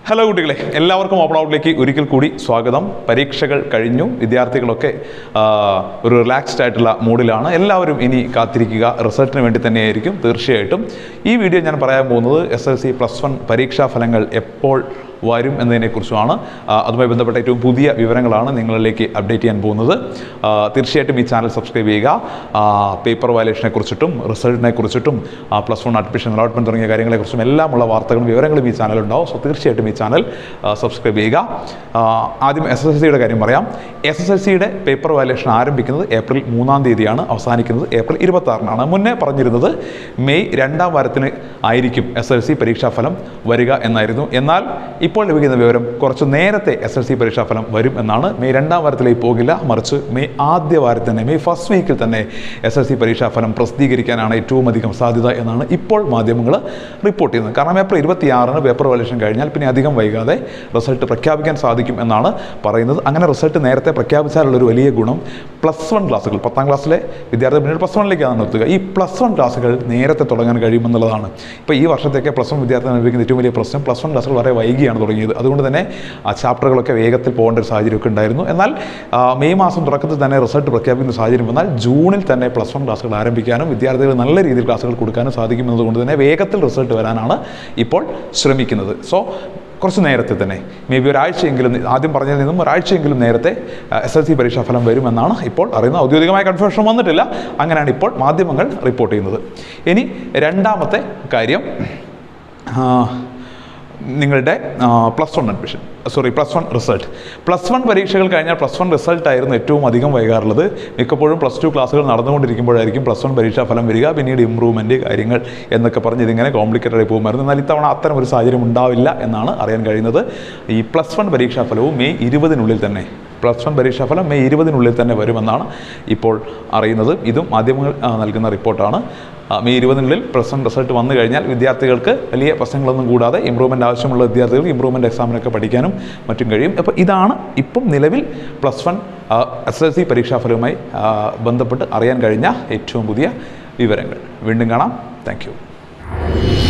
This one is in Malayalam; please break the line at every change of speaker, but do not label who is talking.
ഹലോ കുട്ടികളെ എല്ലാവർക്കും ഓപ്പൺ ഔട്ടിലേക്ക് ഒരിക്കൽ കൂടി സ്വാഗതം പരീക്ഷകൾ കഴിഞ്ഞു വിദ്യാർത്ഥികളൊക്കെ ആ, ഒരു റിലാക്സ്ഡ് ആയിട്ടുള്ള മൂഡിലാണ് എല്ലാവരും ഇനി കാത്തിരിക്കുക റിസൾട്ടിന് വേണ്ടി തന്നെയായിരിക്കും തീർച്ചയായിട്ടും ഈ വീഡിയോ ഞാൻ പറയാൻ പോകുന്നത് S L C plus one പരീക്ഷാ ഫലങ്ങൾ എപ്പോൾ വരും എന്നതിനെക്കുറിച്ചുമാണ് ആ, അതുമായി ബന്ധപ്പെട്ട ഏറ്റവും പുതിയ വിവരങ്ങളാണ് നിങ്ങളിലേക്ക് അപ്ഡേറ്റ് ചെയ്യാൻ പോകുന്നത് ആ, തീർച്ചയായിട്ടും ഈ ചാനൽ സബ്സ്ക്രൈബ് ചെയ്യുക ആ, പേപ്പർ വയലേഷനെ കുറിച്ചിട്ടും റിസൾട്ടിനെ കുറിച്ചിട്ടും ആ, പ്ലസ് വൺ അഡ്മിഷൻ അലോട്ട്മെൻറ്റ് തുടങ്ങിയ കാര്യങ്ങളെക്കുറിച്ചും എല്ലാമുള്ള വാർത്തകളും വിവരങ്ങളും ഈ ചാനലുണ്ടാവും സോ തീർച്ചയായിട്ടും ഈ ചാനൽ ആ, സബ്സ്ക്രൈബ് ചെയ്യുക ആ, ആദ്യം എസ് എസ് എൽ സിയുടെ കാര്യം പറയാം എസ് എസ് എൽ സിയുടെ പേപ്പർ വയലേഷൻ ആരംഭിക്കുന്നത് ഏപ്രിൽ മൂന്നാം തീയതിയാണ് അവസാനിക്കുന്നത് ഏപ്രിൽ ഇരുപത്തി ആറിനാണ് മുന്നേ പറഞ്ഞിരുന്നത് മെയ് രണ്ടാം വാരത്തിന് ആയിരിക്കും എസ് എൽ സി പരീക്ഷാഫലം വരിക എന്നായിരുന്നു എന്നാൽ ഇപ്പോൾ ലഭിക്കുന്ന വിവരം കുറച്ച് നേരത്തെ എസ് എൽ സി പരീക്ഷാഫലം വരും എന്നാണ് മെയ് രണ്ടാം വാരത്തിലേക്ക് പോകില്ല മറിച്ച് മെയ് ആദ്യ വാരത്തിൽ തന്നെ മെയ് ഫസ്റ്റ് വീക്കിൽ തന്നെ എസ് എൽ സി പരീക്ഷാഫലം പ്രസിദ്ധീകരിക്കാനാണ് ഏറ്റവും അധികം സാധ്യത എന്നാണ് ഇപ്പോൾ മാധ്യമങ്ങൾ റിപ്പോർട്ട് ചെയ്യുന്നത് കാരണം ഏപ്രിൽ ഇരുപത്തിയാറിന് പേപ്പർ വാലേഷൻ കഴിഞ്ഞാൽ പിന്നെ അധികം വൈകാതെ റിസൾട്ട് പ്രഖ്യാപിക്കാൻ സാധിക്കും എന്നാണ് പറയുന്നത് അങ്ങനെ റിസൾട്ട് നേരത്തെ പ്രഖ്യാപിച്ചാലുള്ള ഒരു വലിയ ഗുണം പ്ലസ് വൺ ക്ലാസ്സുകൾ പത്താം ക്ലാസ്സിലെ വിദ്യാർത്ഥി പിന്നീട് പ്ലസ് വണ്ണിലേക്കാണ് നിർത്തുക ഈ പ്ലസ് വൺ ക്ലാസ്സുകൾ നേരത്തെ തുടങ്ങാൻ കഴിയുമെന്നുള്ളതാണ് ഇപ്പോൾ ഈ വർഷത്തേക്ക് പ്ലസ് വൺ വിദ്യാർത്ഥി അനുഭവിക്കുന്ന ഏറ്റവും വലിയ പ്രശ്നം പ്ലസ് വൺ ക്ലാസ്സുകൾ വളരെ വൈകിയാണ് തുടങ്ങിയത് അതുകൊണ്ട് തന്നെ ആ ചാപ്റ്ററുകളൊക്കെ വേഗത്തിൽ പോകേണ്ട ഒരു സാഹചര്യമൊക്കെ ഉണ്ടായിരുന്നു എന്നാൽ ആ, മെയ് മാസം തുടക്കത്തിൽ തന്നെ റിസൾട്ട് പ്രഖ്യാപിക്കുന്ന സാഹചര്യം വന്നാൽ ജൂണിൽ തന്നെ പ്ലസ് വൺ ക്ലാസ്സുകൾ ആരംഭിക്കാനും വിദ്യാർത്ഥികൾ നല്ല രീതിയിൽ ക്ലാസ്സുകൾ കൊടുക്കാനും സാധിക്കുമെന്നതുകൊണ്ട് തന്നെ വേഗത്തിൽ റിസൾട്ട് വരാനാണ് ഇപ്പോൾ ശ്രമിക്കുന്നത് സോ കുറച്ച് നേരത്തെ തന്നെ മേ ബി ഒരാഴ്ചയെങ്കിലും ആദ്യം പറഞ്ഞതിൽ നിന്നും ഒരാഴ്ചയെങ്കിലും നേരത്തെ എസ് എൽ സി പരീക്ഷാഫലം വരുമെന്നാണ് ഇപ്പോൾ അറിയുന്നത് ഔദ്യോഗികമായ കൺഫർമേഷൻ വന്നിട്ടില്ല അങ്ങനെയാണ് ഇപ്പോൾ മാധ്യമങ്ങൾ റിപ്പോർട്ട് ചെയ്യുന്നത് ഇനി രണ്ടാമത്തെ കാര്യം ആ, നിങ്ങളുടെ plus one admission sorry plus one result plus one പരീക്ഷകൾ കഴിഞ്ഞാൽ പ്ലസ് വൺ റിസൾട്ട് ആയിരുന്നു ഏറ്റവും അധികം വൈകാറുള്ളത് മിക്കപ്പോഴും പ്ലസ് ടു ക്ലാസ്സുകൾ നടന്നുകൊണ്ടിരിക്കുമ്പോഴായിരിക്കും പ്ലസ് വൺ പരീക്ഷാ ഫലം വരിക പിന്നീട് ഇമ്പ്രൂവ്മെൻറ്റ് കാര്യങ്ങൾ എന്നൊക്കെ പറഞ്ഞ് ഇതിങ്ങനെ കോംപ്ലിക്കേറ്റഡ് ആയി പോകുമായിരുന്നു എന്നാൽ ഇത്തവണ അത്തരം ഒരു സാഹചര്യം ഉണ്ടാവില്ല എന്നാണ് അറിയാൻ കഴിയുന്നത് ഈ പ്ലസ് വൺ പരീക്ഷാ ഫലവും മെയ് ഇരുപതിനുള്ളിൽ തന്നെ പ്ലസ് വൺ പരീക്ഷാഫലം മെയ് ഇരുപതിനുള്ളിൽ തന്നെ വരുമെന്നാണ് ഇപ്പോൾ അറിയുന്നത് ഇതും മാധ്യമങ്ങൾ ആ, നൽകുന്ന റിപ്പോർട്ടാണ് ആ, മെയ് ഇരുപതിനുള്ളിൽ പ്ലസ് വൺ റിസൾട്ട് വന്നു കഴിഞ്ഞാൽ വിദ്യാർത്ഥികൾക്ക് വലിയ പ്രശ്നങ്ങളൊന്നും കൂടാതെ ഇമ്പ്രൂവ്മെൻ്റ് ആവശ്യമുള്ള വിദ്യാർത്ഥികൾക്ക് ഇമ്പ്രൂവ്മെൻ്റ് എക്സാമിനൊക്കെ പഠിക്കാനും മറ്റും കഴിയും അപ്പോൾ ഇതാണ് ഇപ്പം നിലവിൽ plus one S L C പരീക്ഷാഫലവുമായി ആ, ബന്ധപ്പെട്ട് അറിയാൻ കഴിഞ്ഞ ഏറ്റവും പുതിയ വിവരങ്ങൾ വീണ്ടും കാണാം താങ്ക്